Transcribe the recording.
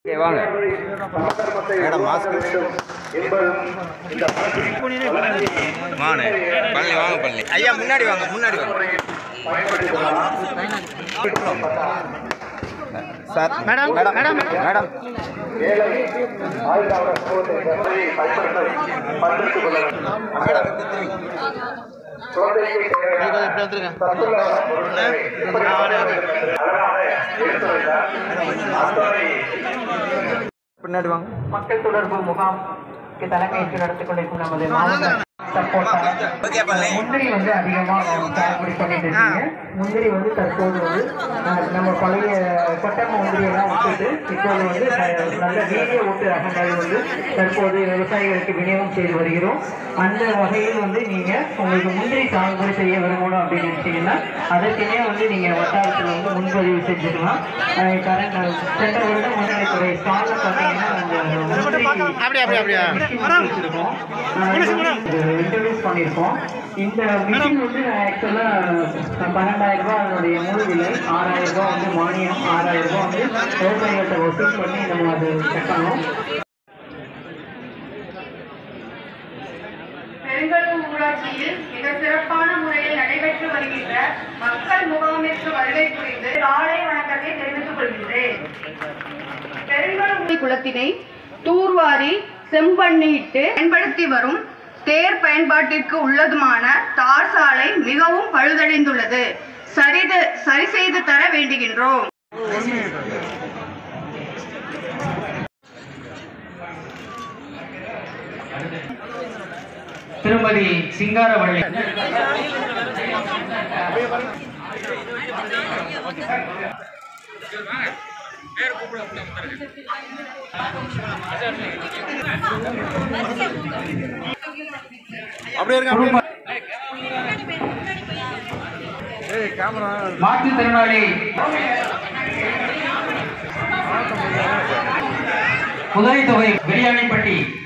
Okay வாங்க madam mask வாங்க பழனி வாங்க பழனி ஐயா முன்னாடி வாங்க முன்னாடி வாங்க sir madam madam madam madam பின்னாடி வாங்க மக்கள் தொடர்பு முகாம்க்கு தலைமையேற்று நடத்தி கொண்டிருக்கும் நமது மாவட்ட சப்போர்ட்டாளர் முந்திரி வந்து அதிகமா சாகுபடி பண்ணிட்டு இருக்கீங்க முந்திரி வந்து தற்போது வந்து அஹ், நம்ம பழைய கொட்டை முந்திரி எல்லாம் விட்டுட்டு இப்போது வந்து அஹ், நல்ல வீரிய ஊட்டு ரகங்கள் வந்து தற்போது விவசாயிகளுக்கு விநியோகம் செய்து வருகிறோம் அந்த வகையில் வந்து நீங்க உங்களுக்கு முந்திரி சாகுபடி செய்ய விரும்பணும் அப்படின்னு நினைச்சீங்கன்னா அதற்கே வந்து நீங்க வட்டாரத்தில் வந்து முன்பதிவு செஞ்சுக்கலாம் கரண்ட் சென்ற வருடம் முதலமைத்துறை ஸ்டால்ல பார்த்தீங்கன்னா அந்த முந்திரி அப்படியே, அப்படியே, அப்படியே. வச்சிருக்கோம் இன்ட்ரடியூஸ் பண்ணியிருக்கோம் இந்த மிஷின் வந்து ஆக்சுவலா பன்னெண்டாயிரம் ரூபாய் அதனுடைய முழு விலை ஆறாயிரம் ரூபாய் வந்து மானியம் ஆறாயிரம் ரூபாய் வந்து விவசாயிகள்கிட்ட வசூல் பண்ணி நம்ம அது கட்டணும் பெருங்கலூர் ஊராட்சியில் மிக சிறப்பான முறையில் நடைபெற்று வருகின்ற மக்கள் முகாமிற்கு வருகை புரிந்து காலை வணக்கத்தை தெரிவித்துக் கொள்கின்றேன் பெருங்கலூர் குளத்தினை தூர்வாரி செம்பண்ணிட்டு பயன்படுத்தி வரும் தேர் பயன்பாட்டிற்கு உள்ளதுமான தார் சாலை மிகவும் பழுதடைந்துள்ளது சரிது சரி செய்து தர வேண்டுகின்றோம் திருமதி சிங்காரவள்ளி அப்படியே இருங்க மாற்றுத்திறனாளி உதவித்தொகை பிரியாணிப்பட்டி